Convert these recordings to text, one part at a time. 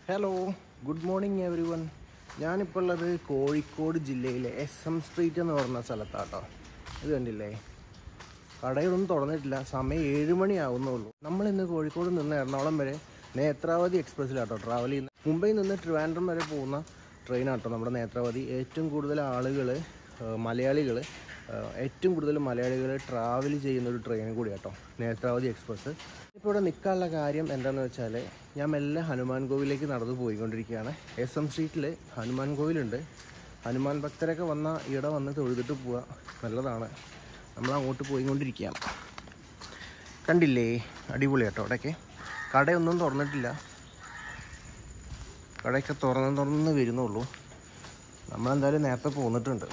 Hello good morning everyone ഞാനിപ്പോൾ ഉള്ളത് കോഴിക്കോട് ജില്ലയിലെ എസ് എം സ്ട്രീറ്റ് എന്ന് പറഞ്ഞ സ്ഥലത്താട്ടോ ഇത് കണ്ടില്ലേ കടയൊന്നും തുറന്നിട്ടില്ല സമയം ഏഴ് മണിയാവുന്നുള്ളൂ നമ്മൾ ഇന്ന് കോഴിക്കോട് നിന്ന് എറണാകുളം വരെ നേത്രാവതി എക്സ്പ്രസ്സിലാട്ടോ ട്രാവൽ ചെയ്യുന്നത് മുംബൈയിൽ നിന്ന് ട്രിവാൻഡ്രം വരെ പോകുന്ന ട്രെയിനാട്ടോ നമ്മുടെ നേത്രാവതി ഏറ്റവും കൂടുതൽ ആളുകൾ മലയാളികൾ ഏറ്റവും കൂടുതൽ മലയാളികൾ ട്രാവൽ ചെയ്യുന്ന ഒരു ട്രെയിൻ കൂടിയാട്ടോ നേത്രാവതി എക്സ്പ്രസ് ഇപ്പോൾ ഇവിടെ നിൽക്കാനുള്ള കാര്യം എന്താണെന്ന് വെച്ചാൽ ഞാൻ മെല്ലെ ഹനുമാൻ കോവിലേക്ക് നടന്നു പോയിക്കൊണ്ടിരിക്കുകയാണ് എസ് എം സ്ട്രീറ്റിൽ ഹനുമാൻ കോവിലുണ്ട് ഹനുമാൻ ഭക്തരൊക്കെ വന്ന ഇവിടെ വന്ന് തൊഴുതിട്ട് പോവുക നല്ലതാണ് നമ്മൾ അങ്ങോട്ട് പോയിക്കൊണ്ടിരിക്കുകയാണ് കണ്ടില്ലേ അടിപൊളി കേട്ടോ അവിടെയൊക്കെ കടയൊന്നും തുറന്നിട്ടില്ല കടയൊക്കെ തുറന്ന് തുറന്ന് വരുന്നുള്ളൂ നമ്മളെന്തായാലും നേരത്തെ പോന്നിട്ടുണ്ട്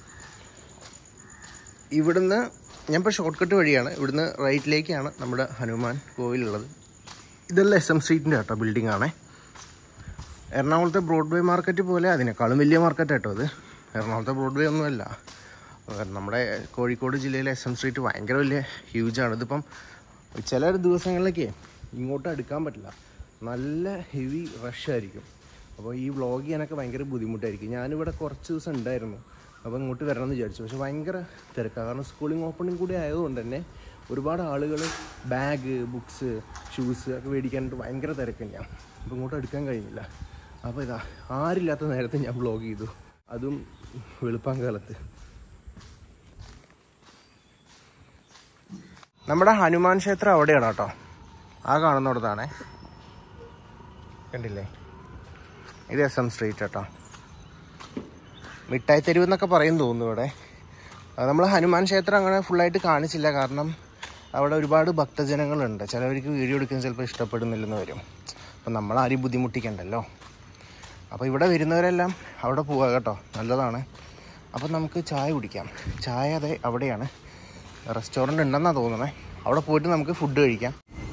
ഇവിടുന്ന് ഞാൻ ഇപ്പോൾ ഷോർട്ട് കട്ട് വഴിയാണ് ഇവിടുന്ന് റൈറ്റിലേക്കാണ് നമ്മുടെ ഹനുമാൻ കോവിലുള്ളത് ഇതെല്ലാം എസ് എം സ്ട്രീറ്റിൻ്റെ കേട്ടോ ബിൽഡിംഗ് ആണേ എറണാകുളത്തെ ബ്രോഡ്വേ മാർക്കറ്റ് പോലെ അതിനേക്കാളും വലിയ മാർക്കറ്റ് കേട്ടോ ഇത് എറണാകുളത്തെ ബ്രോഡ്വേ ഒന്നുമല്ല ഏഹ് നമ്മുടെ കോഴിക്കോട് ജില്ലയിലെ എസ് എം സ്ട്രീറ്റ് ഭയങ്കര വലിയ ഹ്യൂജാണ് ഇതിപ്പം ചില ദിവസങ്ങളിലൊക്കെ ഇങ്ങോട്ട് അടുക്കാൻ പറ്റില്ല നല്ല ഹെവി റഷ് ആയിരിക്കും അപ്പോൾ ഈ വ്ളോഗ് ചെയ്യാനൊക്കെ ഭയങ്കര ബുദ്ധിമുട്ടായിരിക്കും ഞാനിവിടെ കുറച്ച് ദിവസം ഉണ്ടായിരുന്നു അപ്പോൾ ഇങ്ങോട്ട് വരണം എന്ന് വിചാരിച്ചു പക്ഷേ ഭയങ്കര തിരക്കാണ് കാരണം സ്കൂളിംഗ് ഓപ്പണിംഗ് കൂടി ആയതുകൊണ്ട് തന്നെ ഒരുപാട് ആളുകൾ ബാഗ് ബുക്സ് ഷൂസ് ഒക്കെ മേടിക്കാനായിട്ട് ഭയങ്കര തിരക്ക് തന്നെയാണ് അപ്പോൾ ഇങ്ങോട്ട് എടുക്കാൻ കഴിയുന്നില്ല അപ്പോൾ ഇതാ ആരില്ലാത്ത നേരത്തെ ഞാൻ വ്ളോഗ് ചെയ്തു അതും വെളുപ്പാൻ കാലത്ത് നമ്മുടെ ഹനുമാൻ ക്ഷേത്രം അവിടെയാണ് കേട്ടോ ആ കാണുന്നിടത്താണേ കണ്ടില്ലേ ഇത് എസ് എം സ്ട്രീറ്റ് കേട്ടോ മിഠായി തെരുവ് എന്നൊക്കെ പറയും തോന്നുന്നു ഇവിടെ നമ്മൾ ഹനുമാൻ ക്ഷേത്രം അങ്ങനെ ഫുള്ളായിട്ട് കാണിച്ചില്ല കാരണം അവിടെ ഒരുപാട് ഭക്തജനങ്ങളുണ്ട് ചിലവർക്ക് വീഡിയോ എടുക്കാൻ ചിലപ്പോൾ ഇഷ്ടപ്പെടുന്നില്ലെന്ന് വരും അപ്പം നമ്മൾ ആരെയും ബുദ്ധിമുട്ടിക്കണ്ടല്ലോ അപ്പോൾ ഇവിടെ വരുന്നവരെല്ലാം അവിടെ പോവുക കേട്ടോ നല്ലതാണ് അപ്പം നമുക്ക് ചായ കുടിക്കാം ചായ അതെ അവിടെയാണ് റെസ്റ്റോറൻറ്റ് ഉണ്ടെന്നാണ് തോന്നുന്നത് അവിടെ പോയിട്ട് നമുക്ക് ഫുഡ് കഴിക്കാം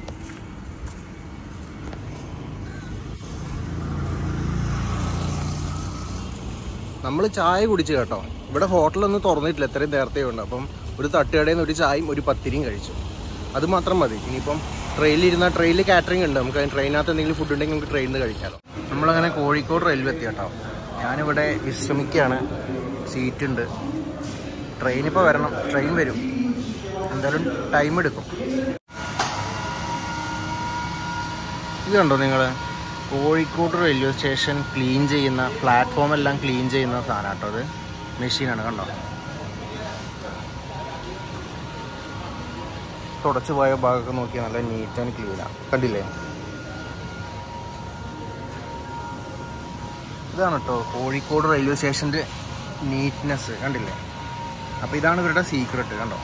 നമ്മൾ ചായ കുടിച്ചു കേട്ടോ ഇവിടെ ഹോട്ടലൊന്നും തുറന്നിട്ടില്ല എത്രയും നേരത്തെ ഉണ്ട് അപ്പം ഒരു തട്ടുകടയിൽ നിന്ന് ഒരു ചായയും ഒരു പത്തിരിയും കഴിച്ചു അത് മാത്രം മതി ഇനിയിപ്പം ട്രെയിനിൽ ഇരുന്ന ട്രെയിനിൽ കാറ്ററിംഗ് ഉണ്ട് നമുക്ക് ട്രെയിനകത്ത് എന്തെങ്കിലും ഫുഡ് ഉണ്ടെങ്കിൽ നമുക്ക് ട്രെയിനിൽ നിന്ന് കഴിക്കാമല്ലോ നമ്മളങ്ങനെ കോഴിക്കോട് റെയിൽവേ എത്തി കേട്ടോ ഞാനിവിടെ വിശ്രമിക്കുകയാണ് സീറ്റ് ഉണ്ട് ട്രെയിൻ ഇപ്പോൾ വരണം ട്രെയിൻ വരും എന്തായാലും ടൈം എടുക്കും ഇത് കണ്ടോ നിങ്ങൾ കോഴിക്കോട് റെയിൽവേ സ്റ്റേഷൻ ക്ലീൻ ചെയ്യുന്ന പ്ലാറ്റ്ഫോം എല്ലാം ക്ലീൻ ചെയ്യുന്ന സാധനം കേട്ടോ അത് മെഷീനാണ് കണ്ടോ തുടച്ചു പോയ ഭാഗമൊക്കെ നോക്കിയാൽ നല്ല നീറ്റ് ആൻഡ് ക്ലീനാണ് കണ്ടില്ലേ ഇതാണ് കേട്ടോ കോഴിക്കോട് റെയിൽവേ സ്റ്റേഷൻ്റെ നീറ്റ്നെസ് കണ്ടില്ലേ അപ്പോൾ ഇതാണ് ഇവരുടെ സീക്രട്ട് കണ്ടോ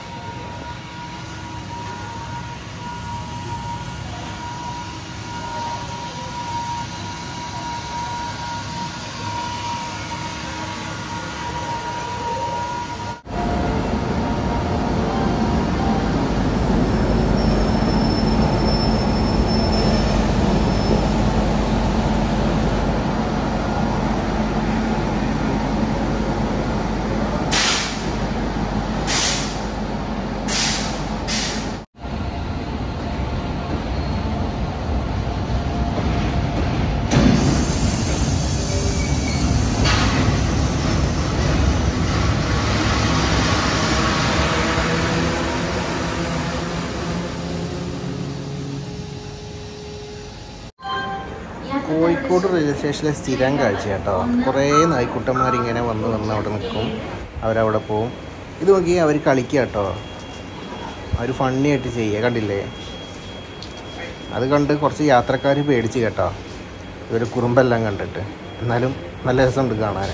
കോഴിക്കോട് റെയിൽവേ സ്റ്റേഷനിലെ സ്ഥിരം കാഴ്ച കേട്ടോ കുറേ നായ്ക്കുട്ടന്മാർ ഇങ്ങനെ വന്ന് വന്ന് അവിടെ നിൽക്കും അവരവിടെ പോവും ഇത് നോക്കി അവർ കളിക്കുക കേട്ടോ അവർ ഫണ്ണി ആയിട്ട് ചെയ്യുക കണ്ടില്ലേ അത് കണ്ട് കുറച്ച് യാത്രക്കാർ പേടിച്ച് കേട്ടോ ഇവർ കുറുമ്പെല്ലാം കണ്ടിട്ട് എന്നാലും നല്ല രസമുണ്ട് കാണാൻ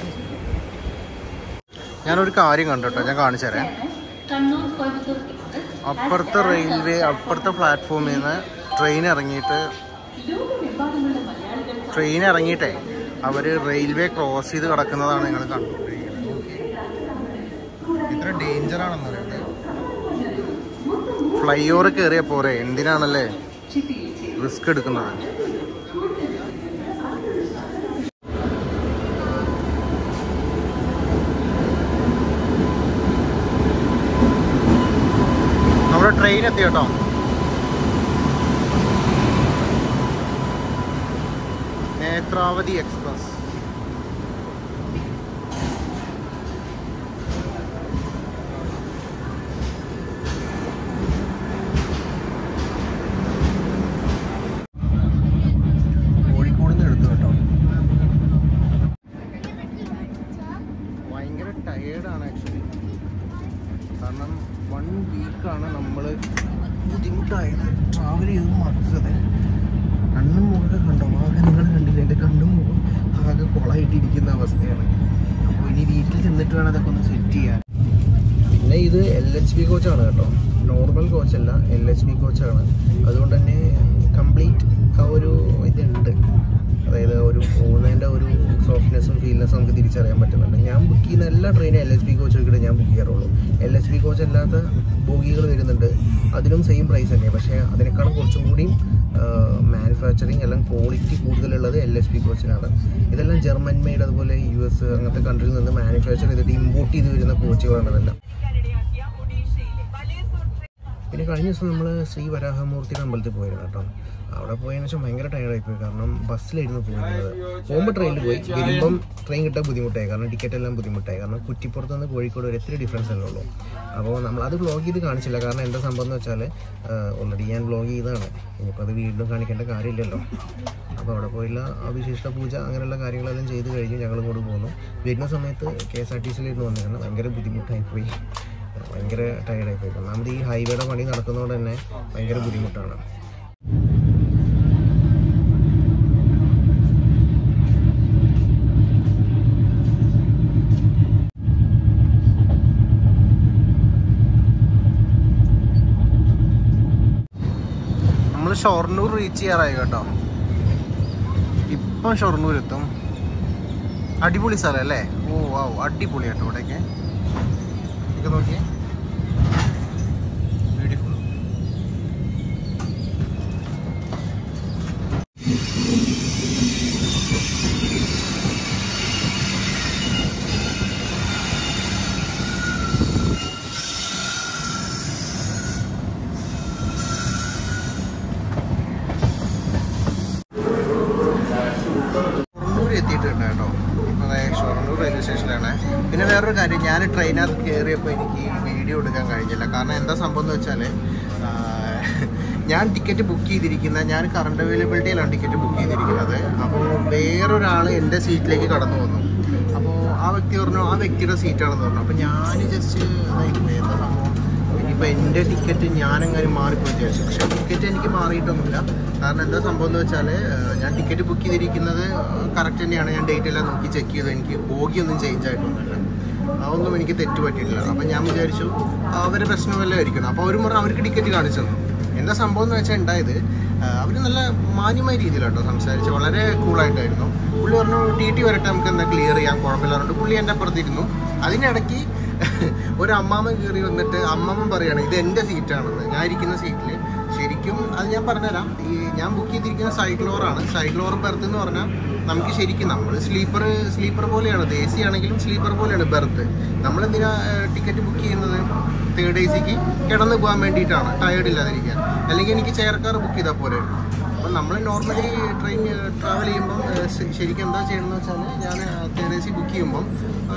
ഞാനൊരു കാര്യം കണ്ടു കേട്ടോ ഞാൻ കാണിച്ചു തരാം കണ്ണൂർ കോയമ്പത്തൂർ അപ്പുറത്തെ റെയിൽവേ അപ്പുറത്തെ പ്ലാറ്റ്ഫോമിൽ നിന്ന് ട്രെയിൻ ഇറങ്ങിയിട്ട് ലോകമെമ്പാടുമുള്ള മലയാളികൾ ട്രെയിൻ ഇറങ്ങിയിട്ടേ അവർ റെയിൽവേ ക്രോസ് ചെയ്ത് കിടക്കുന്നതാണ് നിങ്ങൾ കണ്ടുകൊണ്ടിരിക്കുന്നത് ഇത്ര ഡേഞ്ചർ ആണെന്ന് പറയുന്നത് ഫ്ലൈ ഓവർ കയറിയ പോരെ എന്തിനാണല്ലേ റിസ്ക് എടുക്കുന്നത് നമ്മുടെ ട്രെയിൻ എത്തി കേട്ടോ നേത്രാവതി എക്സ്പ്രസ് കോഴിക്കോട് നിന്ന് എടുത്തു കേട്ടോ ഭയങ്കര ടയേർഡാണ് ആക്ച്വലി കാരണം വൺ വീക്കാണ് നമ്മൾ ബുദ്ധിമുട്ടായത് ട്രാവൽ ചെയ്ത് മറക്കത് കണ്ണും മുഖമൊക്കെ കണ്ടോ ആകെ നിങ്ങൾ കണ്ടില്ല എൻ്റെ കണ്ണും മുഖം ആകെ കൊളായിട്ടിരിക്കുന്ന അവസ്ഥയാണ് അപ്പോൾ ഇനി വീട്ടിൽ ചെന്നിട്ട് വേണം അതൊക്കെ ഒന്ന് സെറ്റ് ചെയ്യാൻ പിന്നെ ഇത് എൽ എച്ച് ബി കോച്ചാണ് കേട്ടോ നോർമൽ കോച്ചല്ല എൽ എച്ച് ബി കോച്ചാണ് അതുകൊണ്ട് തന്നെ കംപ്ലീറ്റ് ആ ഒരു ഇതുണ്ട് അതായത് ഒരു പോകുന്നതിൻ്റെ ഒരു സോഫ്റ്റ്നെസ്സും ഫീൽനെസ്സും നമുക്ക് തിരിച്ചറിയാൻ പറ്റുന്നുണ്ട് ഞാൻ ബുക്ക് ചെയ്യുന്ന എല്ലാ ട്രെയിനും എൽ എച്ച് ബി കോച്ച് നോക്കിയിട്ട് ഞാൻ ബുക്ക് ചെയ്യാറുള്ളൂ എൽ എച്ച് ബി കോച്ച് അല്ലാത്ത ബോഗികൾ വരുന്നുണ്ട് അതിനും സെയിം പ്രൈസ് തന്നെ പക്ഷേ അതിനേക്കാളും കുറച്ചും കൂടിയും മാനുഫാക്ചറിങ് എല്ലാം ക്വാളിറ്റി കൂടുതലുള്ളത് എൽ എച്ച് ബി കോച്ചിനാണ് ഇതെല്ലാം ജർമ്മൻ മെയ്ഡ് അതുപോലെ യു എസ് അങ്ങനത്തെ കൺട്രിയിൽ നിന്ന് മാനുഫാക്ചർ ചെയ്തിട്ട് ഇമ്പോർട്ട് ചെയ്ത് വരുന്ന കോച്ചുകളാണ് ഇതെല്ലാം പിന്നെ കഴിഞ്ഞ ദിവസം നമ്മൾ ശ്രീ വരാഹമൂർത്തിയുടെ അമ്പലത്തിൽ പോയിരുന്നു കേട്ടോ അവിടെ പോയതിനു ശേഷം ഭയങ്കര ടയർഡായി പോയി കാരണം ബസ്സിലായിരുന്നു പോകുന്നത് പോകുമ്പോൾ ട്രെയിനിൽ പോയി വരുമ്പം ട്രെയിൻ കിട്ടാൻ ബുദ്ധിമുട്ടായി കാരണം ടിക്കറ്റ് എല്ലാം ബുദ്ധിമുട്ടായി കാരണം കുറ്റിപ്പുറത്ത് നിന്ന് കോഴിക്കോട് വരെ എത്ര ഡിഫറൻസ് അല്ലേ ഉള്ളൂ അപ്പോൾ നമ്മൾ അത് വ്ളോഗ് ചെയ്ത് കാണിച്ചില്ല കാരണം എന്താ സംഭവം എന്ന് വെച്ചാൽ ഓൾറെഡി ഞാൻ വ്ളോഗ് ചെയ്തതാണ് ഇനിയിപ്പോൾ അത് വീണ്ടും കാണിക്കേണ്ട കാര്യമില്ലല്ലോ അപ്പോൾ അവിടെ പോയില്ല വിശിഷ്ട പൂജ അങ്ങനെയുള്ള കാര്യങ്ങളെല്ലാം ചെയ്ത് കഴിഞ്ഞ് ഞങ്ങൾ ഇങ്ങോട്ട് പോന്നു വരുന്ന സമയത്ത് കെ എസ് ആർ ടി സിയിലിരുന്ന് വന്നിരുന്നു ഭയങ്കര ബുദ്ധിമുട്ടായി പോയി ഭയങ്കര ടയർഡായി പോയി ഒന്നാമത് ഈ ഹൈവേയുടെ പണി നടക്കുന്നതുകൊണ്ട് തന്നെ ഭയങ്കര ബുദ്ധിമുട്ടാണ് നമ്മൾ ഷൊർണൂർ റീച്ച് ചെയ്യാറായി കേട്ടോ ഇപ്പം ഷൊർണൂർ എത്തും അടിപൊളി സ്ഥലം അല്ലേ ഓ വാവ് അടിപൊളി കേട്ടോ ഇവിടെയൊക്കെ ഇതൊക്കെ നോക്കിയേ ബ്യൂട്ടിഫുൾ ഷൊർണൂർ എത്തിയിട്ടുണ്ട് കേട്ടോ അതെ ഷൊർണൂർ റെയിൽവേ സ്റ്റേഷനിലാണ് പിന്നെ വേറൊരു കാര്യം ഞാൻ ട്രെയിനകത്ത് കയറിയപ്പോൾ എനിക്ക് വീഡിയോ എടുക്കാൻ കഴിഞ്ഞില്ല കാരണം എന്താ സംഭവം എന്ന് വെച്ചാൽ ഞാൻ ടിക്കറ്റ് ബുക്ക് ചെയ്തിരിക്കുന്ന ഞാൻ കറണ്ട് അവൈലബിലിറ്റിയിലാണ് ടിക്കറ്റ് ബുക്ക് ചെയ്തിരിക്കുന്നത് അപ്പോൾ വേറൊരാൾ എൻ്റെ സീറ്റിലേക്ക് കടന്നു വന്നു അപ്പോൾ ആ വ്യക്തി പറഞ്ഞു ആ വ്യക്തിയുടെ സീറ്റാണെന്ന് പറഞ്ഞു അപ്പോൾ ഞാൻ ജസ്റ്റ് ഇതായിപ്പോയി എന്താ സംഭവം ഇനിയിപ്പോൾ എൻ്റെ ടിക്കറ്റ് ഞാനെങ്ങനെ മാറിപ്പോയി വിചാരിച്ചു പക്ഷേ ടിക്കറ്റ് എനിക്ക് മാറിയിട്ടൊന്നുമില്ല കാരണം എന്താ സംഭവം എന്ന് വെച്ചാൽ ഞാൻ ടിക്കറ്റ് ബുക്ക് ചെയ്തിരിക്കുന്നത് കറക്റ്റ് തന്നെയാണ് ഞാൻ ഡേറ്റ് എല്ലാം നോക്കി ചെക്ക് ചെയ്തു എനിക്ക് ബോഗിയൊന്നും ചേഞ്ച് ആയിട്ടൊന്നുമില്ല അതൊന്നും എനിക്ക് തെറ്റ് പറ്റിയിട്ടില്ല അപ്പം ഞാൻ വിചാരിച്ചു അവരെ പ്രശ്നം വല്ലതും ആയിരിക്കണം അപ്പോൾ അവർ പറഞ്ഞു അവർക്ക് ടിക്കറ്റ് കാണിച്ചു തന്നു എന്താ സംഭവം എന്ന് വെച്ചാൽ ഉണ്ടായത് അവർ നല്ല മാന്യമായ രീതിയിലാട്ടോ സംസാരിച്ച് വളരെ കൂളായിട്ടായിരുന്നു പുള്ളി പറഞ്ഞു ടി ടി വരട്ടെ നമുക്ക് എന്താ ക്ലിയർ ചെയ്യാൻ കുഴപ്പമില്ല പറഞ്ഞിട്ട് പുള്ളി എൻ്റെ അപ്പുറത്തിരുന്നു അതിനിടയ്ക്ക് ഒരു അമ്മാമ്മ കയറി വന്നിട്ട് അമ്മമ്മ പറയാണ് ഇത് എൻ്റെ സീറ്റാണെന്ന് ഞാൻ ഇരിക്കുന്ന സീറ്റിൽ ശരിക്കും അത് ഞാൻ പറഞ്ഞുതരാം ഈ ഞാൻ ബുക്ക് ചെയ്തിരിക്കുന്ന സൈക്ലോറാണ് സൈക്ലോർ ബെർത്ത് എന്ന് പറഞ്ഞാൽ നമുക്ക് ശരിക്കും നമ്മൾ സ്ലീപ്പർ സ്ലീപ്പർ പോലെയാണ് എ സി ആണെങ്കിലും സ്ലീപ്പർ പോലെയാണ് ബെർത്ത് നമ്മളെന്തിനാ ടിക്കറ്റ് ബുക്ക് ചെയ്യുന്നത് തേർഡ് എ സിക്ക് കിടന്ന് പോകാൻ വേണ്ടിയിട്ടാണ് ടയേർഡ് ഇല്ലാതിരിക്കാൻ അല്ലെങ്കിൽ എനിക്ക് ചെയർ കാർ ബുക്ക് ചെയ്താൽ പോരെ അപ്പം നമ്മൾ നോർമലി ട്രെയിൻ ട്രാവൽ ചെയ്യുമ്പം ഏഹ്, ശ- ശരിക്കും എന്താ ചെയ്യണമെന്ന് വെച്ചാൽ ഞാൻ തേർഡ് എ സി ബുക്ക് ചെയ്യുമ്പം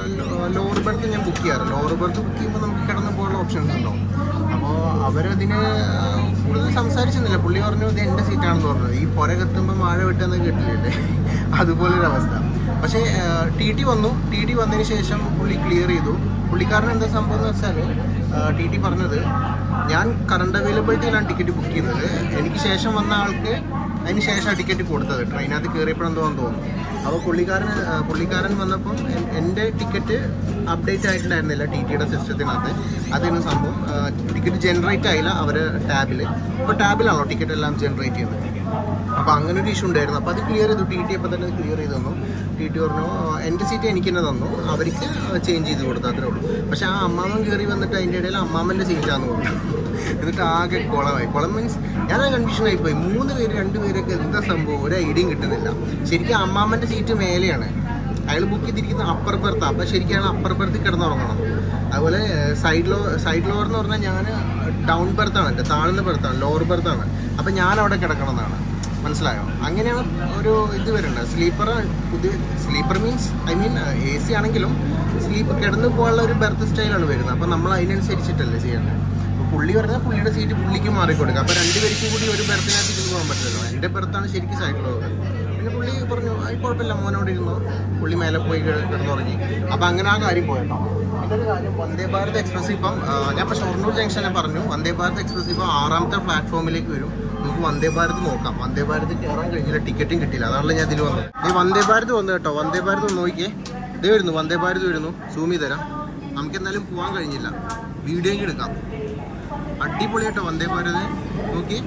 ലോവർ ബെർത്ത് ഞാൻ ബുക്ക് ചെയ്യാറ് ലോവർ ബെർത്ത് ബുക്ക് ചെയ്യുമ്പോൾ നമുക്ക് കിടന്ന് പോകാനുള്ള ഓപ്ഷൻസ് ഉണ്ടാവും അപ്പോൾ അവരതിന് കൂടുതൽ സംസാരിച്ചൊന്നുമില്ല പുള്ളി പറഞ്ഞു ഇത് എൻ്റെ സീറ്റാണെന്ന് പറഞ്ഞത് ഈ പുര കത്തുമ്പോൾ മഴ വിട്ടെന്ന് കേട്ടില്ലേ അതുപോലൊരു അവസ്ഥ പക്ഷേ ടി ടി വന്നു ടി ടി വന്നതിന് ശേഷം പുള്ളി ക്ലിയർ ചെയ്തു പുള്ളിക്കാരൻ എന്താ സംഭവം എന്ന് വെച്ചാൽ ടി ടി പറഞ്ഞത് ഞാൻ കറണ്ട് അവൈലബിലിറ്റിയിലാണ് ടിക്കറ്റ് ബുക്ക് ചെയ്തത് എനിക്ക് ശേഷം വന്ന ആൾക്ക് അതിന് ശേഷമാണ് ടിക്കറ്റ് കൊടുത്തത് ട്രെയിനകത്ത് കയറിയപ്പോഴെന്തോന്ന് തോന്നുന്നു അപ്പോൾ പുള്ളിക്കാരൻ ആ, പുള്ളിക്കാരൻ വന്നപ്പം എൻ- എൻ്റെ ടിക്കറ്റ് അപ്ഡേറ്റ് ആയിട്ടുണ്ടായിരുന്നില്ല ടി ടിയുടെ സിസ്റ്റത്തിനകത്ത് അതായിരുന്നു സംഭവം ടിക്കറ്റ് ജനറേറ്റ് ആയില്ല അവർ ടാബിൽ ഇപ്പോൾ ടാബിലാണല്ലോ ടിക്കറ്റ് എല്ലാം ജനറേറ്റ് ചെയ്യുന്നത് അപ്പോൾ അങ്ങനെ ഒരു ഇഷ്യൂ ഉണ്ടായിരുന്നു അപ്പോൾ അത് ക്ലിയർ ചെയ്തു ടി ടി അപ്പോൾ തന്നെ ക്ലിയർ ചെയ്ത് തന്നു ടി ടി പറഞ്ഞു എൻ്റെ സീറ്റ് എനിക്ക് തന്നെ തന്നു അവർക്ക് ചേഞ്ച് ചെയ്ത് കൊടുത്തു അത്രേ ഉള്ളൂ പക്ഷേ ആ അമ്മാമ്മൻ കയറി വന്നിട്ട് അതിൻ്റെ ഇടയിൽ അമ്മാമ്മൻ്റെ സീറ്റാന്ന് പറഞ്ഞു എന്നിട്ട് ആകെ കുളമായി കുളം മീൻസ് ഞാൻ കൺഫ്യൂഷനായി പോയി മൂന്ന് പേര് രണ്ട് പേരൊക്കെ എന്താ സംഭവം ഒരു ഐഡിയയും കിട്ടുന്നില്ല ശരിക്കും അമ്മാമ്മൻ്റെ സീറ്റ് മേലെയാണ് അയാൾ ബുക്ക് ചെയ്തിരിക്കുന്ന അപ്പർ ബെർത്ത് അപ്പം ശരിക്കും അയാൾ അപ്പർ ബെർത്തിൽ കിടന്നുറങ്ങണം അതുപോലെ സൈഡ് ലോ സൈഡ് ലോവർ എന്ന് പറഞ്ഞാൽ ഞാൻ ഡൗൺ ബെർത്താണ് എൻ്റെ താഴ്ന്ന ബെർത്താണ് ലോവർ ബെർത്താണ് അപ്പം ഞാൻ അവിടെ കിടക്കണം എന്നാണ് മനസ്സിലായോ അങ്ങനെയാണ് ഒരു ഇത് വരുന്നത് സ്ലീപ്പർ പുതിയ sleeper means I mean A C ആണെങ്കിലും സ്ലീപ്പ് കിടന്നു പോകാനുള്ള ഒരു ബെർത്ത് സ്റ്റൈലാണ് വരുന്നത് അപ്പോൾ നമ്മൾ അതിനനുസരിച്ചിട്ടല്ലേ ചെയ്യേണ്ടത് അപ്പോൾ പുള്ളി പറഞ്ഞാൽ പുള്ളിയുടെ സീറ്റ് പുള്ളിക്ക് മാറിക്കൊടുക്കുക അപ്പോൾ രണ്ടുപേർക്കും കൂടി ഒരു ബെർത്തിനകത്ത് ഇരുന്ന് പോകാൻ പറ്റില്ലല്ലോ എൻ്റെ ബെർത്താണ് ശരിക്കും സൈഡിലുള്ളത് പിന്നെ പുള്ളി പറഞ്ഞു അത് കുഴപ്പമില്ല മോനോട് ഇരുന്നു പുള്ളി മേലെ പോയി കിട- കിടന്നുറങ്ങി അപ്പം അങ്ങനെ ആ കാര്യം പോയല്ലോ ഇതൊരു കാര്യം വന്ദേ ഭാരത് എക്സ്പ്രസ് ഇപ്പം ആ, ഞാൻ ഇപ്പോൾ ഷൊർണൂർ ജംഗ്ഷനെ പറഞ്ഞു വന്ദേ ഭാരത് എക്സ്പ്രസ് ഇപ്പം ആറാമത്തെ പ്ലാറ്റ്ഫോമിലേക്ക് വരും നമുക്ക് വന്ദേ ഭാരത് നോക്കാം വന്ദേ ഭാരത് കയറാൻ കഴിഞ്ഞില്ല ടിക്കറ്റും കിട്ടിയില്ല അതാണല്ലോ ഞാൻ ഇതിൽ വന്നത് ഈ വന്ദേ ഭാരത് വന്നു കേട്ടോ വന്ദേ ഭാരത് ഒന്ന് നോക്കിയേ ഇത് വരുന്നു വന്ദേ ഭാരത് വരുന്നു സൂം ചെയ്ത് തരാം നമുക്ക് എന്തായാലും പോകാൻ കഴിഞ്ഞില്ല വീഡിയോയും എടുക്കാം അടിപൊളിയായിട്ടോ വന്ദേ ഭാരത് നോക്കി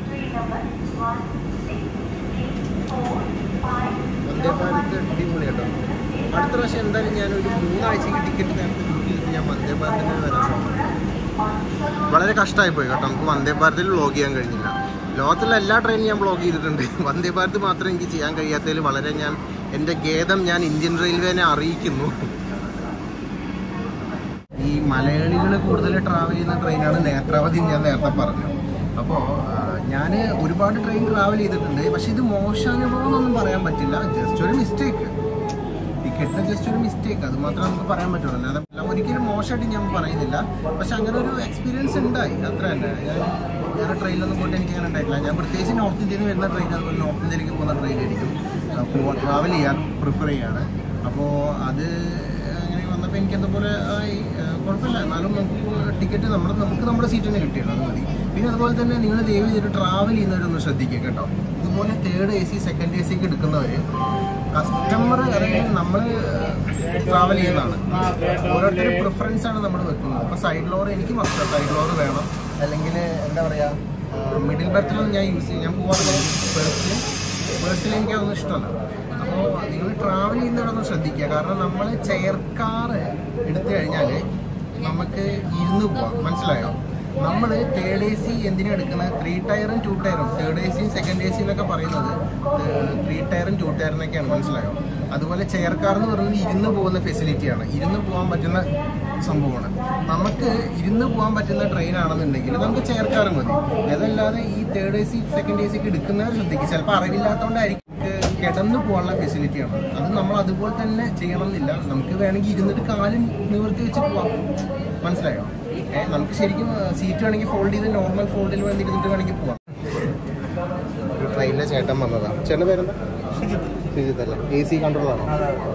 വന്ദേ ഭാരത് അടിപൊളിയാട്ടോ അടുത്ത പ്രാവശ്യം എന്തായാലും ഞാൻ ഒരു മൂന്നാഴ്ചക്ക് ടിക്കറ്റ് നേരത്തെ ബുക്ക് ചെയ്തിട്ട് ഞാൻ വന്ദേ ഭാരതിന് വരാൻ ശ്രമിക്കും വളരെ കഷ്ടമായി പോയി കേട്ടോ നമുക്ക് വന്ദേ ഭാരതിൽ വ്ളോഗ് ചെയ്യാൻ കഴിഞ്ഞില്ല ലോകത്തിലെ എല്ലാ ട്രെയിനും ഞാൻ വ്ളോഗ് ചെയ്തിട്ടുണ്ട് വന്ദേ ഭാരത് മാത്രം എനിക്ക് ചെയ്യാൻ കഴിയാത്തതിൽ വളരെ ഞാൻ എൻ്റെ ഖേദം ഞാൻ ഇന്ത്യൻ റെയിൽവേനെ അറിയിക്കുന്നു ഈ മലയാളികൾ കൂടുതൽ ട്രാവൽ ചെയ്യുന്ന ട്രെയിനാണ് നേത്രാവതി എന്ന് ഞാൻ നേരത്തെ പറഞ്ഞു അപ്പോൾ ഞാൻ ഒരുപാട് ട്രെയിൻ ട്രാവൽ ചെയ്തിട്ടുണ്ട് പക്ഷെ ഇത് മോശാനുഭവം എന്നൊന്നും പറയാൻ പറ്റില്ല ജസ്റ്റ് ഒരു മിസ്റ്റേക്ക് ടിക്കറ്റിന് ജസ്റ്റ് ഒരു മിസ്റ്റേക്ക് അത് മാത്രമേ നമുക്ക് പറയാൻ പറ്റുള്ളൂ അല്ലാതെ എല്ലാം ഒരിക്കലും മോശമായിട്ട് ഞാൻ പറയുന്നില്ല പക്ഷെ അങ്ങനെ ഒരു എക്സ്പീരിയൻസ് ഉണ്ടായി അത്ര തന്നെ ഞാൻ വേറെ ട്രെയിനിലൊന്നും പോയിട്ട് എനിക്ക് അങ്ങനെ ഉണ്ടായിട്ടില്ല ഞാൻ പ്രത്യേകിച്ച് നോർത്ത് ഇന്ത്യയിൽ നിന്ന് വരുന്ന ട്രെയിൻ അതുപോലെ നോർത്ത് ഇന്ത്യയിലേക്ക് പോകുന്ന ട്രെയിനായിരിക്കും അപ്പോൾ ട്രാവൽ ചെയ്യാൻ പ്രിഫർ ചെയ്യാണ് അപ്പോൾ അത് അങ്ങനെ വന്നപ്പോൾ എനിക്ക് അതുപോലെ ആയി ആ, കുഴപ്പമില്ല എന്നാലും നമുക്ക് ടിക്കറ്റ് നമ്മുടെ നമുക്ക് നമ്മുടെ സീറ്റ് തന്നെ കിട്ടിയല്ലോ അത് മതി പിന്നെ അതുപോലെ തന്നെ നിങ്ങൾ ദയവ് ചെയ്തിട്ട് ട്രാവൽ ചെയ്യുന്നവരൊന്ന് ശ്രദ്ധിക്കുക കേട്ടോ ഇതുപോലെ third A C second A സിക്ക് എടുക്കുന്നവർ കസ്റ്റമർ അല്ലെങ്കിൽ നമ്മൾ ട്രാവൽ ചെയ്യുന്നതാണ് ഓരോരുത്തരുടെ പ്രിഫറൻസ് ആണ് നമ്മൾ വെക്കുന്നത് അപ്പോൾ സൈഡ് ലോർ എനിക്ക് മസ്റ്റ് സൈഡ് ലോർ വേണം അല്ലെങ്കിൽ എന്താ പറയുക മിഡിൽ ബെർത്തിലൊന്നും ഞാൻ യൂസ് ചെയ്യും ഞാൻ പോകാറില്ല ബെർത്തിൽ ബേഴ്സിൽ എനിക്ക് അതൊന്നും ഇഷ്ടമല്ല അപ്പോൾ നിങ്ങൾ ട്രാവൽ ചെയ്യുന്നവരൊന്നും ശ്രദ്ധിക്കുക കാരണം നമ്മൾ ചെയർ കാർ എടുത്തു കഴിഞ്ഞാൽ നമുക്ക് ഇരുന്ന് പോവാം മനസ്സിലായോ നമ്മൾ തേർഡ് എ സി എന്തിനാണ് എടുക്കുന്നത് ത്രീ ടയറും ടു ടയറും തേർഡ് എ സിയും സെക്കൻഡ് എ സി എന്നൊക്കെ പറയുന്നത് ത്രീ ടയറും ടു ടയറിനൊക്കെയാണ് മനസ്സിലായോ അതുപോലെ ചെയർ കാർ എന്ന് പറയുന്നത് ഇരുന്ന് പോകുന്ന ഫെസിലിറ്റിയാണ് ഇരുന്ന് പോകാൻ പറ്റുന്ന സംഭവമാണ് നമുക്ക് ഇരുന്ന് പോകാൻ പറ്റുന്ന ട്രെയിൻ ആണെന്നുണ്ടെങ്കിൽ നമുക്ക് ചെയർ കാർ മതി അതല്ലാതെ ഈ third A C second A സിക്ക് എടുക്കുന്നവർ ശ്രദ്ധിക്കും ചിലപ്പോൾ അറിവില്ലാത്തതുകൊണ്ടായിരിക്കും ഇത് കിടന്നു പോകാനുള്ള ഫെസിലിറ്റിയാണ് അത് നമ്മൾ അതുപോലെ തന്നെ ചെയ്യണമെന്നില്ല നമുക്ക് വേണമെങ്കിൽ ഇരുന്നിട്ട് കാലും നിവർത്തി വെച്ച് പോവാം മനസ്സിലായോ ഏ, നമുക്ക് ശരിക്കും സീറ്റ് വേണമെങ്കിൽ ഫോൾഡ് ചെയ്ത് നോർമൽ ഫോൾഡിൽ വേണ്ടി ഇരുന്നിട്ട് വേണമെങ്കിൽ പോവാം ഒരു ട്രെയിനിലെ ചേട്ടൻ വന്നതാണ് ചേട്ടൻ്റെ പേരെന്താ ശ്രീജിത്ത് അല്ലേ എ സി കൺട്രോളാണോ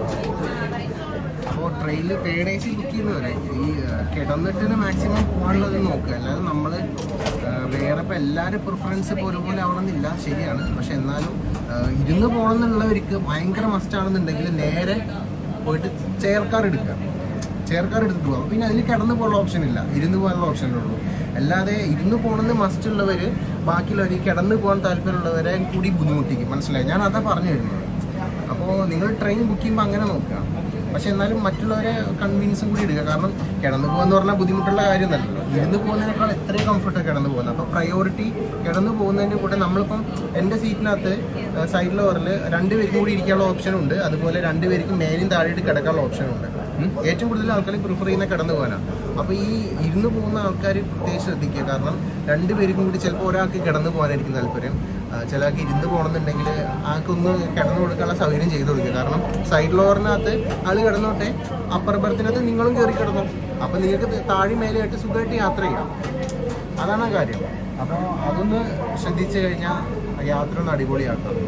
അപ്പോൾ ട്രെയിനിൽ തേർഡ് എ സി ബുക്ക് ചെയ്യുന്നവരെ ഈ ആ, കിടന്നിട്ട് മാക്സിമം പോകാനുള്ളത് നോക്കുക അല്ലാതെ നമ്മൾ വേറെ ഇപ്പോൾ എല്ലാവരും പ്രിഫറൻസ് ഇപ്പോൾ ഒരുപോലെ ആവണമെന്നില്ല ശരിയാണ് പക്ഷെ എന്നാലും ആ, ഇരുന്ന് പോകണമെന്നുള്ളവർക്ക് ഭയങ്കര മസ്റ്റാണെന്നുണ്ടെങ്കിൽ നേരെ പോയിട്ട് ചെയർ കാർ എടുക്കുക ചെയർ കാർ എടുത്തിട്ട് പോകാം പിന്നെ അതിൽ കിടന്ന് പോകാനുള്ള ഓപ്ഷൻ ഇല്ല ഇരുന്ന് പോകാനുള്ള ഓപ്ഷൻ ഉള്ളൂ അല്ലാതെ ഇരുന്ന് പോകണമെന്ന് മസ്റ്റ് ഉള്ളവർ ബാക്കിയുള്ളവർ ഈ കിടന്ന് പോകാൻ താല്പര്യമുള്ളവരെ കൂടി ബുദ്ധിമുട്ടിക്കും മനസ്സിലായി ഞാൻ അതാ പറഞ്ഞു തരുന്നത് അപ്പോൾ നിങ്ങൾ ട്രെയിൻ ബുക്ക് ചെയ്യുമ്പോൾ അങ്ങനെ നോക്കുക പക്ഷെ എന്നാലും മറ്റുള്ളവരെ കൺവീൻസും കൂടി എടുക്കുക കാരണം കിടന്നു പോകുന്ന പറഞ്ഞാൽ ബുദ്ധിമുട്ടുള്ള കാര്യമൊന്നുമല്ലല്ലോ ഇരുന്ന് പോകുന്നതിനേക്കാൾ എത്രയും കംഫർട്ട് കിടന്നു പോകുന്നത് അപ്പോൾ പ്രയോറിറ്റി കിടന്നു പോകുന്നതിൻ്റെ കൂടെ നമ്മളിപ്പം എൻ്റെ സീറ്റിനകത്ത് സൈഡിൽ ഓറിൽ രണ്ടുപേർക്കും കൂടി ഇരിക്കാനുള്ള ഓപ്ഷൻ ഉണ്ട് അതുപോലെ രണ്ടുപേർക്കും മേലും താഴെയിട്ട് കിടക്കാനുള്ള ഓപ്ഷൻ ഉണ്ട് ഉം. ഏറ്റവും കൂടുതൽ ആൾക്കാർ പ്രിഫർ ചെയ്യുന്ന കിടന്നു പോകാനാണ് അപ്പോൾ ഈ ഇരുന്ന് പോകുന്ന ആൾക്കാർ പ്രത്യേകിച്ച് ശ്രദ്ധിക്കുക കാരണം രണ്ടുപേർക്കും കൂടി ചിലപ്പോൾ ഒരാൾക്ക് കിടന്നു പോകാനായിരിക്കും താല്പര്യം ആ, ചില ആൾക്ക് ഇരുന്ന് പോകണമെന്നുണ്ടെങ്കിൽ ആൾക്കൊന്ന് കിടന്നു കൊടുക്കാനുള്ള സൗകര്യം ചെയ്തു കൊടുക്കുക കാരണം സൈഡ് ലോറിനകത്ത് ആൾ കിടന്നോട്ടെ അപ്പർ ബർത്തിനകത്ത് നിങ്ങളും കയറി കിടന്നു അപ്പം നിങ്ങൾക്ക് താഴെ മേലെയായിട്ട് സുഖമായിട്ട് യാത്ര ചെയ്യാം അതാണ് ആ കാര്യം അപ്പോൾ അതൊന്ന് ശ്രദ്ധിച്ചു കഴിഞ്ഞാൽ യാത്ര ഒന്ന് അടിപൊളിയാക്കാം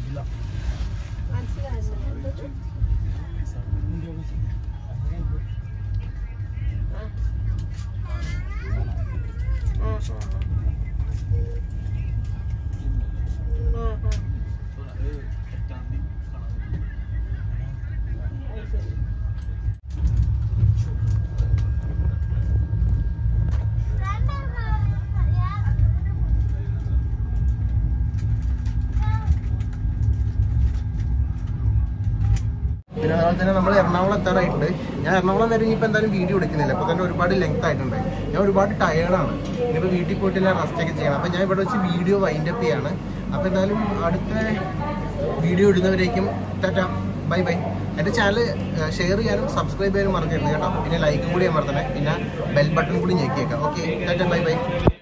പിന്നെ അതുപോലെ തന്നെ നമ്മൾ എറണാകുളം എത്താറായിട്ടുണ്ട് ഞാൻ എറണാകുളം വരെ ഇനിയിപ്പോൾ എന്തായാലും വീഡിയോ എടുക്കുന്നില്ല അപ്പോൾ തന്നെ ഒരുപാട് ലെങ്ത് ആയിട്ടുണ്ട് ഞാൻ ഒരുപാട് ടയേർഡാണ് ഇനിയിപ്പോൾ വീട്ടിൽ പോയിട്ടില്ല റെസ്റ്റ് ഒക്കെ ചെയ്യണം അപ്പോൾ ഞാൻ ഇവിടെ വെച്ച് വീഡിയോ വൈൻഡ് അപ്പ് ചെയ്യാണ് അപ്പോൾ എന്തായാലും അടുത്ത വീഡിയോ ഇടുന്നവരേക്കും ടാറ്റ ബൈ ബൈ എൻ്റെ ചാനൽ ഷെയർ ചെയ്യാനും സബ്സ്ക്രൈബ് ചെയ്യാനും മറക്കരുത് കേട്ടോ പിന്നെ ലൈക്കും കൂടി അമർത്തണേ പിന്നെ ബെൽ ബട്ടൺ കൂടി ഞെക്കിയേക്കാം ഓക്കെ ടാറ്റ ബൈ ബൈ